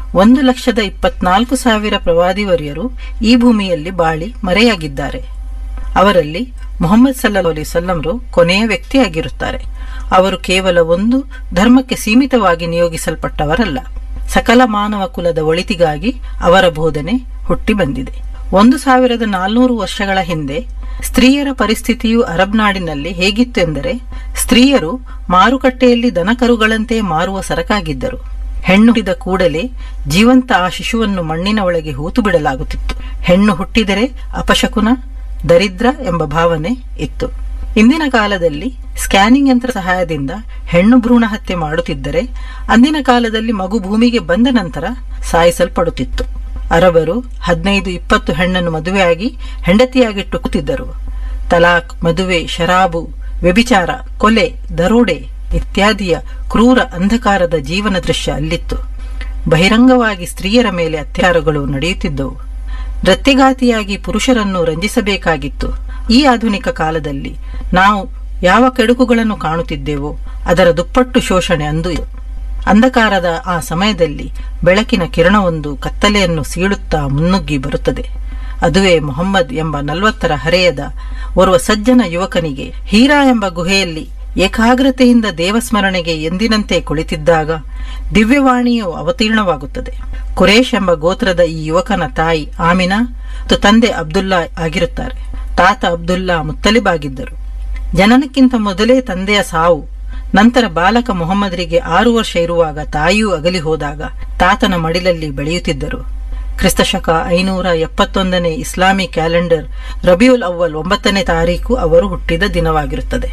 ಒಂದು ಲಕ್ಷದ ಇಪ್ಪತ್ನಾಲ್ಕು ಸಾವಿರ ಪ್ರವಾದಿವರ್ಯರು ಈ ಭೂಮಿಯಲ್ಲಿ ಬಾಳಿ ಮರೆಯಾಗಿದ್ದಾರೆ ಅವರಲ್ಲಿ ಮೊಹಮ್ಮದ್ ಸಲ್ಲಾ ಅಲಿ ಸಲ್ಲಂರು ಕೊನೆಯ ವ್ಯಕ್ತಿಯಾಗಿರುತ್ತಾರೆ ಅವರು ಕೇವಲ ಒಂದು ಧರ್ಮಕ್ಕೆ ಸೀಮಿತವಾಗಿ ನಿಯೋಗಿಸಲ್ಪಟ್ಟವರಲ್ಲ ಸಕಲ ಮಾನವ ಕುಲದ ಒಳಿತಿಗಾಗಿ ಅವರ ಬೋಧನೆ ಹುಟ್ಟಿ ಬಂದಿದೆ ಒಂದು ಸಾವಿರದ ನಾಲ್ನೂರು ವರ್ಷಗಳ ಹಿಂದೆ ಸ್ತ್ರೀಯರ ಪರಿಸ್ಥಿತಿಯು ಅರಬ್ ನಾಡಿನಲ್ಲಿ ಹೇಗಿತ್ತೆಂದರೆ ಸ್ತ್ರೀಯರು ಮಾರುಕಟ್ಟೆಯಲ್ಲಿ ದನಕರುಗಳಂತೆ ಮಾರುವ ಸರಕಾಗಿದ್ದರು ಹೆಣ್ಣು ಹುಟ್ಟಿದ ಕೂಡಲೇ ಜೀವಂತ ಆ ಶಿಶುವನ್ನು ಮಣ್ಣಿನ ಒಳಗೆ ಹೂತು ಬಿಡಲಾಗುತ್ತಿತ್ತು ಹೆಣ್ಣು ಹುಟ್ಟಿದರೆ ಅಪಶಕುನ ದರಿದ್ರ ಎಂಬ ಭಾವನೆ ಇತ್ತು ಇಂದಿನ ಕಾಲದಲ್ಲಿ ಸ್ಕ್ಯಾನಿಂಗ್ ಯಂತ್ರ ಸಹಾಯದಿಂದ ಹೆಣ್ಣು ಭ್ರೂಣ ಹತ್ಯೆ ಮಾಡುತ್ತಿದ್ದರೆ ಅಂದಿನ ಕಾಲದಲ್ಲಿ ಮಗು ಭೂಮಿಗೆ ಬಂದ ನಂತರ ಸಾಯಿಸಲ್ಪಡುತ್ತಿತ್ತು ಅರಬರು ಹದಿನೈದು ಇಪ್ಪತ್ತು ಹೆಣ್ಣನ್ನು ಮದುವೆಯಾಗಿ ಹೆಂಡತಿಯಾಗಿಟ್ಟು ಕೂತಿದ್ದರು ತಲಾಕ್ ಮದುವೆ ಶರಾಬು ವ್ಯಭಿಚಾರ ಕೊಲೆ ದರೋಡೆ ಇತ್ಯಾದಿಯ ಕ್ರೂರ ಅಂಧಕಾರದ ಜೀವನ ದೃಶ್ಯ ಅಲ್ಲಿತ್ತು ಬಹಿರಂಗವಾಗಿ ಸ್ತ್ರೀಯರ ಮೇಲೆ ಅತ್ಯಾಚಾರಗಳು ನಡೆಯುತ್ತಿದ್ದವು ನೃತ್ಯಗಾತಿಯಾಗಿ ಪುರುಷರನ್ನು ರಂಜಿಸಬೇಕಾಗಿತ್ತು ಈ ಆಧುನಿಕ ಕಾಲದಲ್ಲಿ ನಾವು ಯಾವ ಕೆಡುಕುಗಳನ್ನು ಕಾಣುತ್ತಿದ್ದೇವೋ ಅದರ ದುಪ್ಪಟ್ಟು ಶೋಷಣೆ ಅಂದು ಇದು. ಅಂಧಕಾರದ ಆ ಸಮಯದಲ್ಲಿ ಬೆಳಕಿನ ಕಿರಣವೊಂದು ಕತ್ತಲೆಯನ್ನು ಸೀಳುತ್ತಾ ಮುನ್ನುಗ್ಗಿ ಬರುತ್ತದೆ ಅದುವೇ ಮೊಹಮ್ಮದ್ ಎಂಬ ನಲವತ್ತರ ಹರೆಯದ ಓರ್ವ ಸಜ್ಜನ ಯುವಕನಿಗೆ ಹೀರಾ ಎಂಬ ಗುಹೆಯಲ್ಲಿ ಏಕಾಗ್ರತೆಯಿಂದ ದೇವಸ್ಮರಣೆಗೆ ಎಂದಿನಂತೆ ಕುಳಿತಿದ್ದಾಗ ದಿವ್ಯವಾಣಿಯು ಅವತೀರ್ಣವಾಗುತ್ತದೆ ಕುರೇಶ್ ಎಂಬ ಗೋತ್ರದ ಈ ಯುವಕನ ತಾಯಿ ಆಮಿನಾ ಮತ್ತು ತಂದೆ ಅಬ್ದುಲ್ಲಾ ಆಗಿರುತ್ತಾರೆ ತಾತ ಅಬ್ದುಲ್ಲಾ ಮುತ್ತಲಿಬಾಗಿದ್ದರು ಜನನಕ್ಕಿಂತ ಮೊದಲೇ ತಂದೆಯ ಸಾವು ನಂತರ ಬಾಲಕ ಮೊಹಮ್ಮದರಿಗೆ ಆರು ವರ್ಷ ಇರುವಾಗ ತಾಯಿಯೂ ಅಗಲಿ ಹೋದಾಗ ತಾತನ ಮಡಿಲಲ್ಲಿ ಬೆಳೆಯುತ್ತಿದ್ದರು ಕ್ರಿಸ್ತಶಕ ಐನೂರ ಎಪ್ಪತ್ತೊಂದನೇ ಇಸ್ಲಾಮಿ ಕ್ಯಾಲೆಂಡರ್ ರಬಿಯುಲ್ ಅವ್ವಲ್ ಒಂಬತ್ತನೇ ತಾರೀಕು ಅವರು ಹುಟ್ಟಿದ ದಿನವಾಗಿರುತ್ತದೆ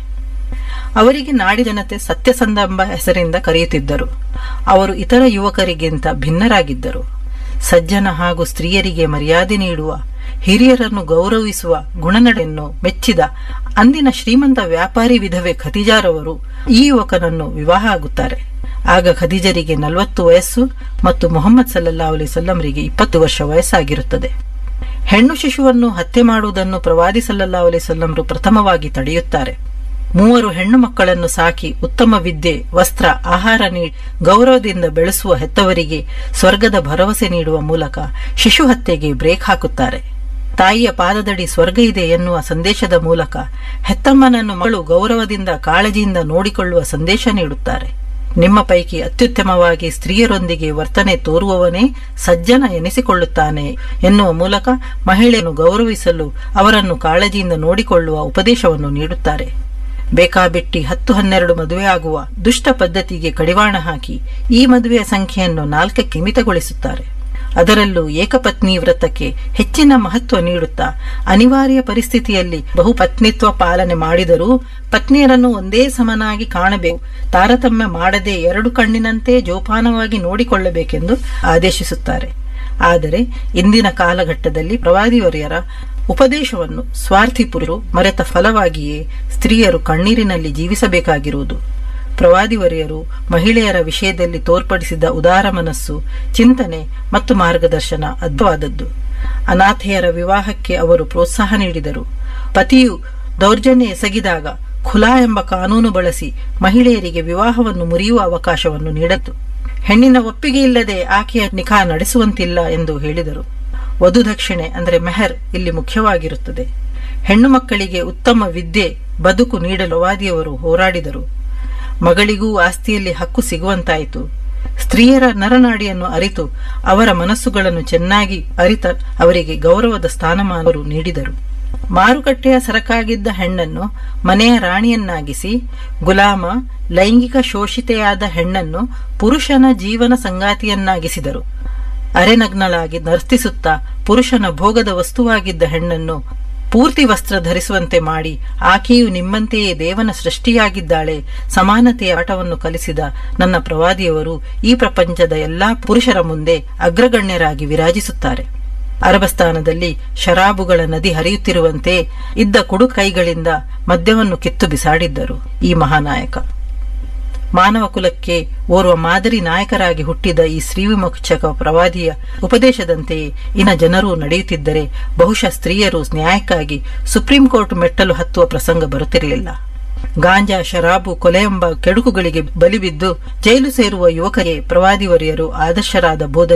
ಅವರಿಗೆ ನಾಡಿ ಜನತೆ ಸತ್ಯಸಂಧ ಎಂಬ ಹೆಸರಿಂದ ಕರೆಯುತ್ತಿದ್ದರು ಅವರು ಇತರ ಯುವಕರಿಗಿಂತ ಭಿನ್ನರಾಗಿದ್ದರು ಸಜ್ಜನ ಹಾಗೂ ಸ್ತ್ರೀಯರಿಗೆ ಮರ್ಯಾದೆ ನೀಡುವ ಹಿರಿಯರನ್ನು ಗೌರವಿಸುವ ಗುಣನಡೆಯನ್ನು ಮೆಚ್ಚಿದ ಅಂದಿನ ಶ್ರೀಮಂತ ವ್ಯಾಪಾರಿ ವಿಧವೆ ಖದೀಜಾರವರು ಈ ಯುವಕನನ್ನು ವಿವಾಹ ಆಗುತ್ತಾರೆ ಆಗ ಖದೀಜರಿಗೆ ನಲವತ್ತು ವಯಸ್ಸು ಮತ್ತು ಮೊಹಮ್ಮದ್ ಸಲ್ಲಾ ಅಲಿ ಸಲ್ಲಂರಿಗೆ ಇಪ್ಪತ್ತು ವರ್ಷ ವಯಸ್ಸಾಗಿರುತ್ತದೆ ಹೆಣ್ಣು ಶಿಶುವನ್ನು ಹತ್ಯೆ ಮಾಡುವುದನ್ನು ಪ್ರವಾದಿ ಸಲ್ಲಾ ಅಲಿ ಸಲ್ಲಂರು ಪ್ರಥಮವಾಗಿ ತಡೆಯುತ್ತಾರೆ ಮೂವರು ಹೆಣ್ಣು ಮಕ್ಕಳನ್ನು ಸಾಕಿ ಉತ್ತಮ ವಿದ್ಯೆ ವಸ್ತ್ರ ಆಹಾರ ನೀಡಿ ಗೌರವದಿಂದ ಬೆಳೆಸುವ ಹೆತ್ತವರಿಗೆ ಸ್ವರ್ಗದ ಭರವಸೆ ನೀಡುವ ಮೂಲಕ ಶಿಶು ಹತ್ಯೆಗೆ ಬ್ರೇಕ್ ಹಾಕುತ್ತಾರೆ ತಾಯಿಯ ಪಾದದಡಿ ಸ್ವರ್ಗ ಇದೆ ಎನ್ನುವ ಸಂದೇಶದ ಮೂಲಕ ಹೆತ್ತಮ್ಮನನ್ನು ಮಗಳು ಗೌರವದಿಂದ ಕಾಳಜಿಯಿಂದ ನೋಡಿಕೊಳ್ಳುವ ಸಂದೇಶ ನೀಡುತ್ತಾರೆ ನಿಮ್ಮ ಪೈಕಿ ಅತ್ಯುತ್ತಮವಾಗಿ ಸ್ತ್ರೀಯರೊಂದಿಗೆ ವರ್ತನೆ ತೋರುವವನೇ ಸಜ್ಜನ ಎನಿಸಿಕೊಳ್ಳುತ್ತಾನೆ ಎನ್ನುವ ಮೂಲಕ ಮಹಿಳೆಯನ್ನು ಗೌರವಿಸಲು ಅವರನ್ನು ಕಾಳಜಿಯಿಂದ ನೋಡಿಕೊಳ್ಳುವ ಉಪದೇಶವನ್ನು ನೀಡುತ್ತಾರೆ ಬೇಕಾಬಿಟ್ಟಿ ಹತ್ತು ಹನ್ನೆರಡು ಮದುವೆಯಾಗುವ ದುಷ್ಟ ಪದ್ಧತಿಗೆ ಕಡಿವಾಣ ಹಾಕಿ ಈ ಮದುವೆಯ ಸಂಖ್ಯೆಯನ್ನು ನಾಲ್ಕಕ್ಕೆ ಮಿತಗೊಳಿಸುತ್ತಾರೆ ಅದರಲ್ಲೂ ಏಕಪತ್ನಿ ವ್ರತಕ್ಕೆ ಹೆಚ್ಚಿನ ಮಹತ್ವ ನೀಡುತ್ತಾ ಅನಿವಾರ್ಯ ಪರಿಸ್ಥಿತಿಯಲ್ಲಿ ಬಹುಪತ್ನಿತ್ವ ಪಾಲನೆ ಮಾಡಿದರೂ ಪತ್ನಿಯರನ್ನು ಒಂದೇ ಸಮನಾಗಿ ಕಾಣಬೇಕು ತಾರತಮ್ಯ ಮಾಡದೆ ಎರಡು ಕಣ್ಣಿನಂತೆ ಜೋಪಾನವಾಗಿ ನೋಡಿಕೊಳ್ಳಬೇಕೆಂದು ಆದೇಶಿಸುತ್ತಾರೆ ಆದರೆ ಇಂದಿನ ಕಾಲಘಟ್ಟದಲ್ಲಿ ಪ್ರವಾದಿವರ್ಯರ ಉಪದೇಶವನ್ನು ಸ್ವಾರ್ಥಿ ಪುರುಷರು ಮರೆತ ಫಲವಾಗಿಯೇ ಸ್ತ್ರೀಯರು ಕಣ್ಣೀರಿನಲ್ಲಿ ಜೀವಿಸಬೇಕಾಗಿರುವುದು ಪ್ರವಾದಿವರ್ಯರು ಮಹಿಳೆಯರ ವಿಷಯದಲ್ಲಿ ತೋರ್ಪಡಿಸಿದ ಉದಾರ ಮನಸ್ಸು ಚಿಂತನೆ ಮತ್ತು ಮಾರ್ಗದರ್ಶನ ಅದ್ಭುತವಾದದ್ದು ಅನಾಥೆಯರ ವಿವಾಹಕ್ಕೆ ಅವರು ಪ್ರೋತ್ಸಾಹ ನೀಡಿದರು ಪತಿಯು ದೌರ್ಜನ್ಯ ಎಸಗಿದಾಗ ಖುಲಾ ಎಂಬ ಕಾನೂನು ಬಳಸಿ ಮಹಿಳೆಯರಿಗೆ ವಿವಾಹವನ್ನು ಮುರಿಯುವ ಅವಕಾಶವನ್ನು ನೀಡತ್ತು ಹೆಣ್ಣಿನ ಒಪ್ಪಿಗೆ ಇಲ್ಲದೆ ಆಕೆಯ ನಿಖಾ ನಡೆಸುವಂತಿಲ್ಲ ಎಂದು ಹೇಳಿದರು ವಧು ದಕ್ಷಿಣೆ ಅಂದರೆ ಮೆಹರ್ ಇಲ್ಲಿ ಮುಖ್ಯವಾಗಿರುತ್ತದೆ ಹೆಣ್ಣು ಮಕ್ಕಳಿಗೆ ಉತ್ತಮ ವಿದ್ಯೆ ಬದುಕು ನೀಡಲು ವಾದಿಯವರು ಹೋರಾಡಿದರು ಮಗಳಿಗೂ ಆಸ್ತಿಯಲ್ಲಿ ಹಕ್ಕು ಸಿಗುವಂತಾಯಿತು ಸ್ತ್ರೀಯರ ನರನಾಡಿಯನ್ನು ಅರಿತು ಅವರ ಮನಸ್ಸುಗಳನ್ನು ಚೆನ್ನಾಗಿ ಅರಿತ ಅವರಿಗೆ ಗೌರವದ ಸ್ಥಾನಮಾನವರು ನೀಡಿದರು ಮಾರುಕಟ್ಟೆಯ ಸರಕಾಗಿದ್ದ ಹೆಣ್ಣನ್ನು ಮನೆಯ ರಾಣಿಯನ್ನಾಗಿಸಿ ಗುಲಾಮ ಲೈಂಗಿಕ ಶೋಷಿತೆಯಾದ ಹೆಣ್ಣನ್ನು ಪುರುಷನ ಜೀವನ ಸಂಗಾತಿಯನ್ನಾಗಿಸಿದರು ಅರೆನಗ್ನಳಾಗಿ ನರ್ತಿಸುತ್ತಾ ಪುರುಷನ ಭೋಗದ ವಸ್ತುವಾಗಿದ್ದ ಹೆಣ್ಣನ್ನು ಪೂರ್ತಿ ವಸ್ತ್ರ ಧರಿಸುವಂತೆ ಮಾಡಿ ಆಕೆಯು ನಿಮ್ಮಂತೆಯೇ ದೇವನ ಸೃಷ್ಟಿಯಾಗಿದ್ದಾಳೆ ಸಮಾನತೆಯ ಆಟವನ್ನು ಕಲಿಸಿದ ನನ್ನ ಪ್ರವಾದಿಯವರು ಈ ಪ್ರಪಂಚದ ಎಲ್ಲಾ ಪುರುಷರ ಮುಂದೆ ಅಗ್ರಗಣ್ಯರಾಗಿ ವಿರಾಜಿಸುತ್ತಾರೆ ಅರಬಸ್ಥಾನದಲ್ಲಿ ಶರಾಬುಗಳ ನದಿ ಹರಿಯುತ್ತಿರುವಂತೆ ಇದ್ದ ಕುಡು ಕೈಗಳಿಂದ ಮದ್ಯವನ್ನು ಕಿತ್ತು ಬಿಸಾಡಿದ್ದರು ಈ ಮಹಾನಾಯಕ ಮಾನವ ಕುಲಕ್ಕೆ ಓರ್ವ ಮಾದರಿ ನಾಯಕರಾಗಿ ಹುಟ್ಟಿದ ಈ ಶ್ರೀವಿಮೋಚಕ ಪ್ರವಾದಿಯ ಉಪದೇಶದಂತೆಯೇ ಇನ ಜನರು ನಡೆಯುತ್ತಿದ್ದರೆ ಬಹುಶಃ ಸ್ತ್ರೀಯರು ನ್ಯಾಯಕ್ಕಾಗಿ ಸುಪ್ರೀಂ ಕೋರ್ಟ್ ಮೆಟ್ಟಲು ಹತ್ತುವ ಪ್ರಸಂಗ ಬರುತ್ತಿರಲಿಲ್ಲ ಗಾಂಜಾ ಶರಾಬು ಕೊಲೆ ಎಂಬ ಕೆಡುಕುಗಳಿಗೆ ಬಲಿಬಿದ್ದು ಜೈಲು ಸೇರುವ ಯುವಕರಿಗೆ ಪ್ರವಾದಿವರಿಯರು ಆದರ್ಶರಾದ ಬೋಧನೆ